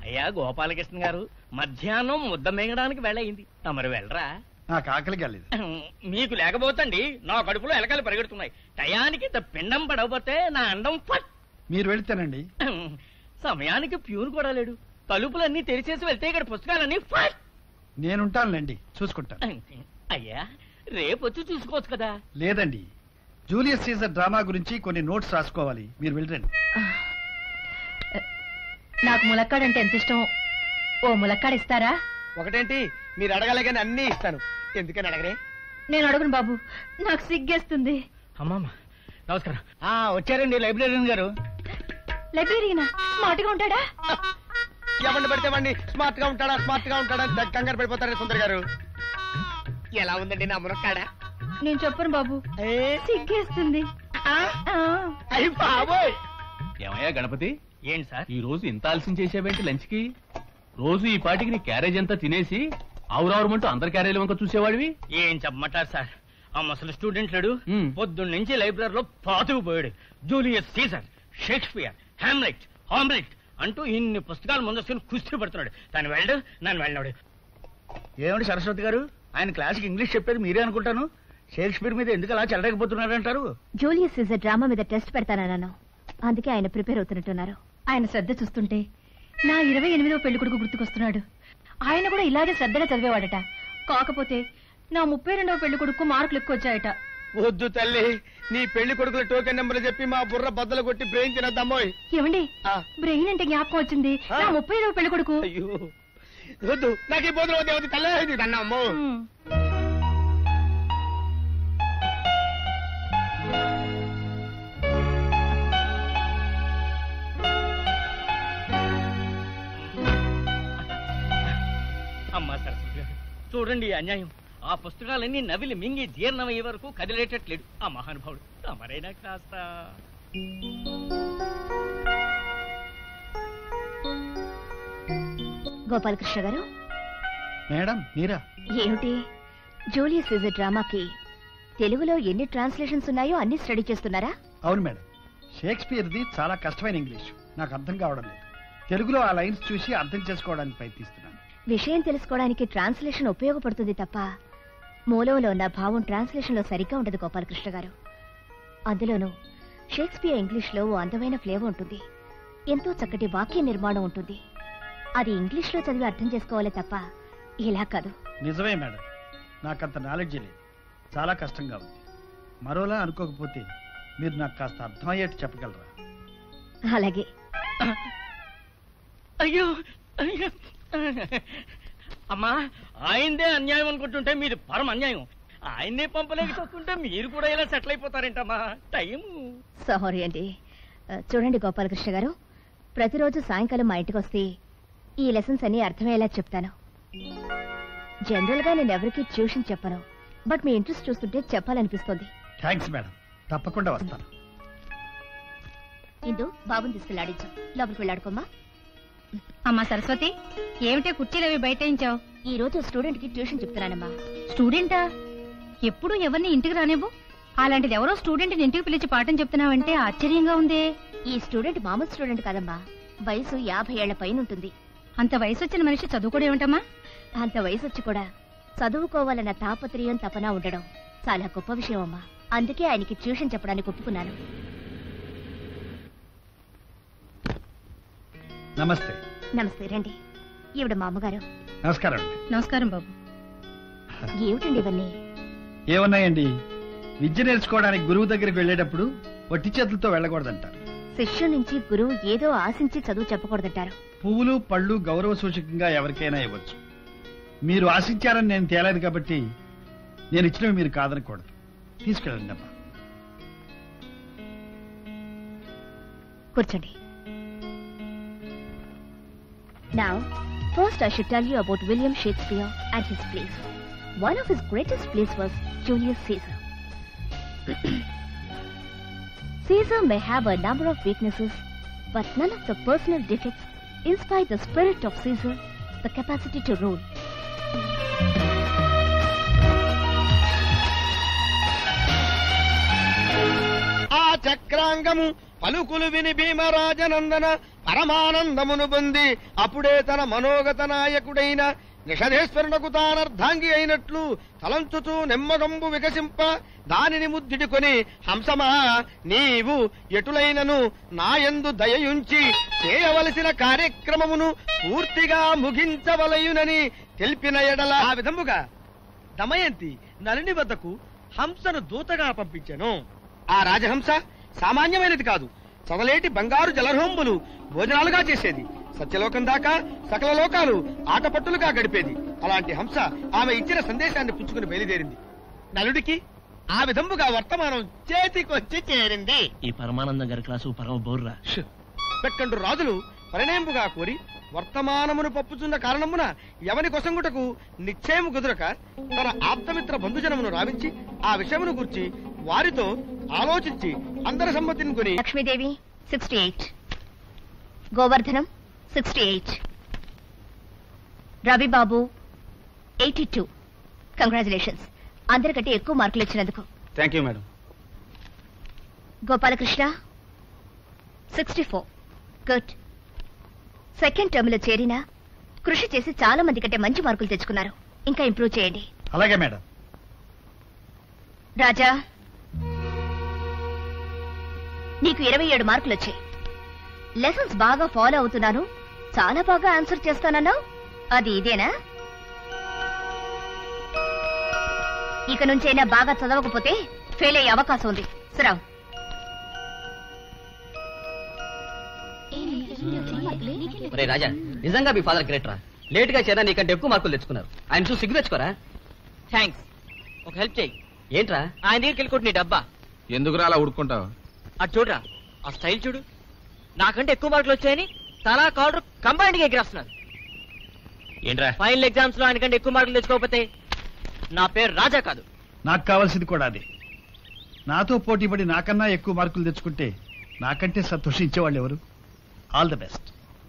అయ్యా గోపాలకృష్ణ గారు మధ్యాహ్నం ముద్ద మింగడానికి వెళ్ళయింది తమరు వెళ్ళరా నాకు ఆకలి కాలేదు మీకు లేకపోతండి నా కడుపులో ఎలకలు పరిగెడుతున్నాయి టయానికి ఇంత పిండం పడకపోతే నా అండం ఫట్ మీరు వెళితేనండి సమయానికి ప్యూన్ కూడా లేడు తలుపులన్నీ తెరిచేసి వెళ్తే ఇక్కడ పుస్తకాలన్నీ ఫట్ నేనుంటానులేండి చూసుకుంటాను అయ్యా రేపు వచ్చి చూసుకోవచ్చు కదా లేదండి జూలియస్ సీజర్ డ్రామా గురించి కొన్ని నోట్స్ రాసుకోవాలి మీరు వెళ్ళండి నాకు ములక్కాడంటే ఎంత ఇష్టం ఓ ములక్కాడ ఇస్తారా ఒకటేంటి మీరు అడగలే కానీ అన్ని ఇస్తాను ఎందుకని అడగరే నేను అడుగును బాబు నాకు సిగ్గేస్తుంది అమ్మమ్మ నమస్కారం ఆ వచ్చారండి లైబ్రరీన్ గారు లైబ్రరీనా స్మార్ట్గా ఉంటాడా ఎవరిని పడితే వాడిని స్మార్ట్ గా ఉంటాడా స్మార్ట్ గా ఉంటాడా అని తెగ కంగారు పడిపోతారు సుందర్ గారు ఎలా ఉందండి నా మునక్కాడ నేను చెప్పను బాబు సిగ్గేస్తుంది ఆ. అయ్యి బాబోయ్ ఏమయ్యా గణపతి ఏంటి సార్ ఈ రోజు ఇంత ఆలస్యం చేసావేంటి లంచ్ కి రోజు ఈ పాటికి నీ క్యారేజ్ అంతా తినేసి ఆవురావురమంటూ అందరి క్యారేజ్ వంక చూసేవాడివి ఏం చెప్పమంటారు సార్ ఆ ముసలి స్టూడెంట్ లేడు మ్మ్. పొద్దున్న నుంచి లైబ్రరీలో పాతుకుపోయాడు Julius Caesar Shakespeare Hamlet Hamlet అంటూ ఇన్ని పుస్తకాలు ముందస్తుని కుస్తీ పడుతున్నాడు తను వెళ్ళడు నన్ను వెళ్ళినాడు ఏమిటి సరస్వతి గారు ఆయన క్లాస్కి ఇంగ్లీష్ చెప్పేది మీరే అనుకుంటాను షేక్స్పియర్ మీద ఎందుకు అలా చెల్లకపోతున్నారంటారు జూలియస్ సీజర్ డ్రామా మీద టెస్ట్ పెడతానన్నాను అందుకే ఆయన ప్రిపేర్ అవుతున్నట్టున్నారు ఆయన శ్రద్ధ చూస్తుంటే నా ఇరవై ఎనిమిదో పెళ్లి కొడుకు గుర్తుకొస్తున్నాడు ఆయన కూడా ఇలాగే శ్రద్ధగా చదివేవాడట కాకపోతే నా ముప్పై రెండవ పెళ్లి కొడుకు మార్కులు ఎక్కువ వచ్చాయట వద్దు తల్లి నీ పెళ్లి కొడుకుల టోకెన్ నెంబర్ చెప్పి మా బుర్ర బద్దలు కొట్టి బ్రెయిన్ తినద్దమ్మోయ్ ఏమండి ఆ. బ్రెయిన్ అంటే జ్ఞాపకం వచ్చింది ఆ. నా ముప్పై ఐదవ పెళ్లి కొడుకు అయ్యో వద్దు నాకు ఈ బోధన వద్దు వద్దు తల్లి ఇది నన్ను అమ్మో ఉమ్. అమ్మా సరస్వతి గారు చూడండి ఈ అన్యాయం ఆ పుస్తకాలన్నీ నవిలి మింగి జీర్ణమయ్యే వరకు కదిలేటట్లేడు ఆ మహానుభావుడు తమరైనా కాస్త గోపాలకృష్ణ గారు మేడం మీరా ఏమిటి జూలియస్ సీజర్ డ్రామాకి తెలుగులో ఎన్ని ట్రాన్స్లేషన్స్ ఉన్నాయో అన్ని స్టడీ చేస్తున్నారా అవును మేడం షేక్స్పియర్ది చాలా కష్టమైన ఇంగ్లీష్ నాకు అర్థం కావడం లేదు తెలుగులో ఆ లైన్స్ చూసి అర్థం చేసుకోవడానికి ప్రయత్నిస్తున్నాను విషయం తెలుసుకోవడానికి ట్రాన్స్లేషన్ ఉపయోగపడుతుంది తప్ప మూలంలో ఉన్న భావం ట్రాన్స్లేషన్ లో సరిగ్గా ఉండదు గోపాలకృష్ణ గారు అందులోనూ షేక్స్పియర్ ఇంగ్లీష్ లో ఓ అందమైన ఫ్లేవర్ ఉంటుంది ఎంతో చక్కటి వాక్య నిర్మాణం ఉంటుంది అది ఇంగ్లీష్ లో చదివి అర్థం చేసుకోవాలి తప్ప ఇలా కాదు నిజమే మేడం నాకంత నాలెడ్జ్ లేదు చాలా కష్టంగా ఉంది మరోలా అనుకోకపోతే మీరు నాకు కాస్త అర్థమయ్యేట్టు చెప్పగలరా అలాగే అయ్యో అయ్యో అమ్మా ఆయనదే అన్యాయం అనుకుంటుంటే మీరు పరమ అన్యాయం ఆయన్నే పంపలేక చూస్తుంటే మీరు కూడా ఇలా సెటిల్ అయిపోతారేంటమ్మా టైం సారీ అండి ఆ, చూడండి గోపాలకృష్ణ గారు ప్రతిరోజు సాయంకాలం మా ఇంటికి వస్తే ఈ లెసన్స్ అన్ని అర్థమయ్యేలా చెప్తాను జనరల్ గా నేను ఎవరికి ట్యూషన్ చెప్పను బట్ మీ ఇంట్రెస్ట్ చూస్తుంటే చెప్పాలనిపిస్తుంది థ్యాంక్స్ మేడం తప్పకుండా వస్తాను ఇందు బాబుని తీసుకెళ్ళాడించు లోపలికి వెళ్ళాడుకోమ్మా అమ్మా సరస్వతి ఏమిటే కుర్చీలు అవి బయటించావు ఈ రోజు స్టూడెంట్ కి ట్యూషన్ చెప్తున్నానమ్మా స్టూడెంటా ఎప్పుడు ఎవరిని ఇంటికి రానివ్వు అలాంటిది ఎవరో స్టూడెంట్ ఇంటికి పిలిచి పాఠం చెప్తున్నావంటే ఆశ్చర్యంగా ఉందే ఈ స్టూడెంట్ మామూలు స్టూడెంట్ కాదమ్మా వయసు యాభై ఏళ్ల పైన ఉంటుంది అంత వయసు వచ్చిన మనిషి చదువుకోవడం ఏమిటమ్మా అంత వయసు వచ్చి కూడా చదువుకోవాలన్న తాపత్రయం తపన ఉండడం చాలా గొప్ప విషయం అమ్మా అందుకే ఆయనకి ట్యూషన్ చెప్పడానికి ఒప్పుకున్నాను నమస్తే నమస్తే రండి ఈవిడ మా అమ్మగారు నమస్కారం అండి నమస్కారం బాబు ఏమిటండి ఇవన్నీ ఏమున్నాయండి విద్య నేర్చుకోవడానికి గురువు దగ్గరికి వెళ్ళేటప్పుడు వట్టి చేతులతో వెళ్ళకూడదంటారు శిష్యు నుంచి గురువు ఏదో ఆశించి చదువు చెప్పకూడదంటారు పువ్వులు పళ్ళు గౌరవ సూచకంగా ఎవరికైనా ఇవ్వచ్చు మీరు ఆశించారని నేను తేలేదు కాబట్టి నేను ఇచ్చినవి మీరు కాదనకూడదు తీసుకెళ్ళండి అమ్మా కూర్చోండి Now, first I should tell you about William Shakespeare and his plays. One of his greatest plays was Julius Caesar. Caesar may have a number of weaknesses, but none of the personal defects inspire the spirit of Caesar, the capacity to rule. ఆ చక్రాంగము పలుకులు విని భీమరాజనందన పరమానందమును పొంది అప్పుడే తన మనోగత నాయకుడైన నిషధేశ్వరునకు తానర్ధాంగి అయినట్లు తలంచుతూ నెమ్మదంబు వికసింప దానిని ముద్దిడుకొని హంసమా నీవు ఎటులైనను నాయందు దయయుంచి చేయవలసిన కార్యక్రమమును పూర్తిగా ముగించవలయునని తెలిపిన ఎడల ఆ విధముగా దమయంతి నలిని వద్దకు హంసను దూతగా పంపించెను ఆ రాజహంస సామాన్యమైనది కాదు చదలేటి బంగారు జలహోంబులు భోజనాలుగా చేసేది సత్యలోకం దాకా సకల లోకాలు ఆటపట్టులుగా గడిపేది అలాంటి హంస ఆమె ఇచ్చిన సందేశాన్ని పుచ్చుకుని బయలుదేరింది నలుడికి ఆ విధముగా వర్తమానం చేతికొచ్చి చేరింది ఈ పరమానందం గారి క్లాసు పరమ బోర్రా పెక్కండు రాజులు పరిణయంబుగా కోరి వర్తమానమును పప్పుచున్న కారణమున ఎవని కొసంగుటకు నిశ్చయము కుదురక తన ఆప్తమిత్ర బంధుజనమును రావించి ఆ విషయమును గుర్చి వారితో ఆలోచించి అందరి సమ్మతిని కొని Lakshmidevi sixty eight Govardhanam sixty eight Ravibabu eighty two congratulations అందరికంటే ఎక్కువ మార్కులు వచ్చినందుకు thank you madam Gopalakrishna sixty four good second term లో చేరినా కృషి చేసి చాలా మంది కంటే మంచి మార్కులు తెచ్చుకున్నారు ఇంకా ఇంప్రూవ్ చేయండి అలాగే మేడం రాజా నీకు ఇరవై ఏడు మార్కులు వచ్చాయి లెసన్స్ బాగా ఫాలో అవుతున్నాను చాలా బాగా ఆన్సర్ చేస్తానన్నావు అది ఇదేనా ఇక నుంచైనా బాగా చదవకపోతే ఫెయిల్ అయ్యే అవకాశం ఉంది సరావు ఒరే రాజా నిజంగా మీ ఫాదర్ గ్రేట్ రా లేట్ గా చేరా నీకంటే ఎక్కువ మార్కులు తెచ్చుకున్నారు ఆయన చూసి సిగ్గు తెచ్చుకోరా థ్యాంక్స్ ఒక హెల్ప్ చేయి ఏంట్రా ఆయన దగ్గరికి వెళ్ళి నీ డబ్బా ఎందుకురా అలా ఉడుకుంటావు అటు చూడరా ఆ స్టైల్ చూడు నాకంటే ఎక్కువ మార్కులు వచ్చాయని తలా కాలర్ కంబైన్డ్ గా ఎగిరేస్తున్నారు ఏంట్రా ఫైనల్ ఎగ్జామ్స్ లో ఆయన కంటే ఎక్కువ మార్కులు తెచ్చుకోకపోతే నా పేరు రాజా కాదు నాకు కావాల్సింది కూడా అదే నాతో పోటీపడి నాకన్నా ఎక్కువ మార్కులు తెచ్చుకుంటే నాకంటే సంతోషించేవాళ్ళు ఎవరు ఆల్ ది బెస్ట్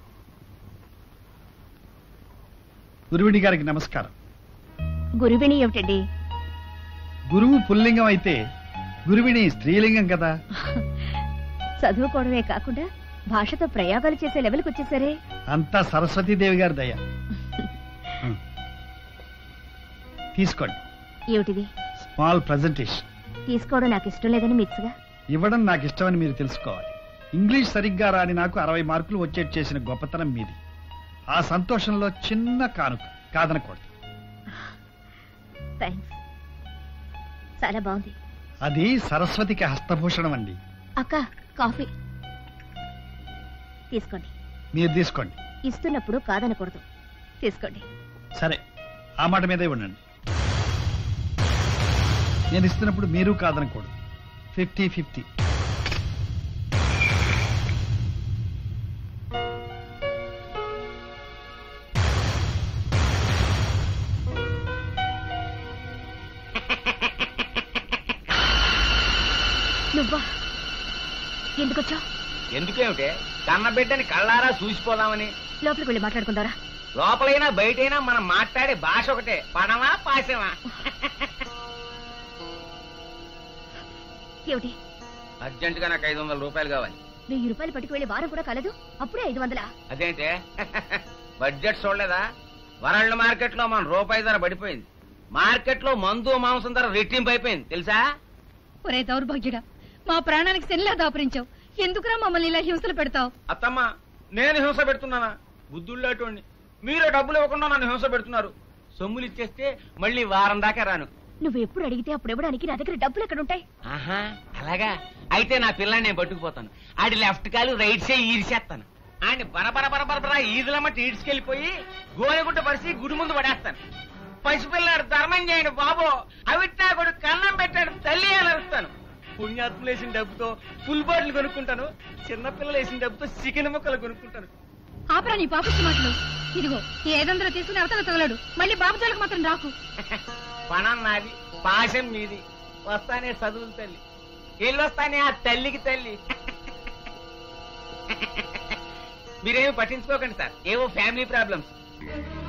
గురువిడి గారికి నమస్కారం గురువిని ఏమిటండి గురువు పుల్లింగం అయితే గురువిని స్త్రీలింగం కదా చదువుకోవడమే కాకుండా భాషతో ప్రయోగాలు చేసే లెవెల్కి వచ్చేసరే అంతా సరస్వతీదేవి గారి దయ హ్మ్. తీసుకోండి ఏమిటిది స్మాల్ ప్రజెంటేషన్ తీసుకోవడం నాకు ఇష్టం లేదని మిక్స్గా ఇవ్వడం నాకు ఇష్టమని మీరు తెలుసుకోవాలి ఇంగ్లీష్ సరిగ్గా రాని నాకు అరవై మార్కులు వచ్చేట్ చేసిన గొప్పతనం మీది ఆ సంతోషంలో చిన్న కానుక కాదనకూడదు థ్యాంక్స్ చాలా బాగుంది అది సరస్వతికి హస్తభూషణం అండి అక్క కాఫీ తీసుకోండి మీరు తీసుకోండి ఇస్తున్నప్పుడు కాదనకూడదు తీసుకోండి సరే ఆ మాట మీదే ఉండండి నేను ఇస్తున్నప్పుడు మీరు కాదనకూడదు ఫిఫ్టీ ఫిఫ్టీ నువ్వా ఎందుకొచ్చావు ఎందుకేమిటే కన్న బిడ్డని కళ్ళారా చూసిపోదామని లోపలికి వెళ్ళి మాట్లాడుకుందారా లోపలైనా బయటైనా మనం మాట్లాడే భాష ఒకటే పడమా పాశమా ఏమిటి అర్జెంట్ గా నాకు ఐదు వందల రూపాయలు కావాలి వెయ్యి రూపాయలు పట్టుకు వెళ్ళి వారం కూడా కలదు అప్పుడే ఐదు వందలా అదేంటే బడ్జెట్ చూడలేదా వరల్డ్ మార్కెట్ లో మన రూపాయి ధర పడిపోయింది మార్కెట్ లో మందు మాంసం ధర రెట్టింపు అయిపోయింది తెలుసా ఒరే దౌర్భాగ్యుడా మా ప్రాణానికి సెల్లా దాపరించావు ఎందుకురా మమ్మల్ని ఇలా హింసలు పెడతావు అత్తమ్మ నేను హింస పెడుతున్నానా బుద్ధుళ్ళేటోండి మీరే డబ్బులు ఇవ్వకుండా నన్ను హింస పెడుతున్నారు సొమ్ములు ఇచ్చేస్తే మళ్ళీ వారం దాకా రాను నువ్వు ఎప్పుడు అడిగితే అప్పుడు ఇవ్వడానికి నా దగ్గర డబ్బులు ఎక్కడుంటాయి ఆహా అలాగా అయితే నా పిల్లని నేను పట్టుకుపోతాను ఆడి లెఫ్ట్ కాలు రైట్ సైడ్ ఈడ్చేస్తాను ఆడిని బరబర బరబర బర ఈదులమ్మటి ఈడ్చుకెళ్ళిపోయి గోనెగుంట పరిచి గుడి ముందు పడేస్తాను పసిపిల్లాడు ధర్మం చేయండి బాబు అవిట్నా కొడుకు కన్నం పెట్టాడు తల్లి అని అరుస్తాను పుణ్యాత్ములు వేసిన డబ్బుతో ఫుల్ బాటిల్ కొనుక్కుంటాను చిన్నపిల్లలు వేసిన డబ్బుతో చికెన్ ముక్కలు కొనుక్కుంటాను ఆపరా నీ పాపచ్చు మాటలు ఇదిగో ఈ ఐదందరూ తీసుకుని అవతల తగలడు మళ్ళీ బాబుజాలకు మాత్రం రాకు పణం నాది పాశం మీది వస్తానే చదువులు తల్లి వెళ్ళొస్తానే ఆ తల్లికి తల్లి మీరేమి పట్టించుకోకండి సార్ ఏవో ఫ్యామిలీ ప్రాబ్లమ్స్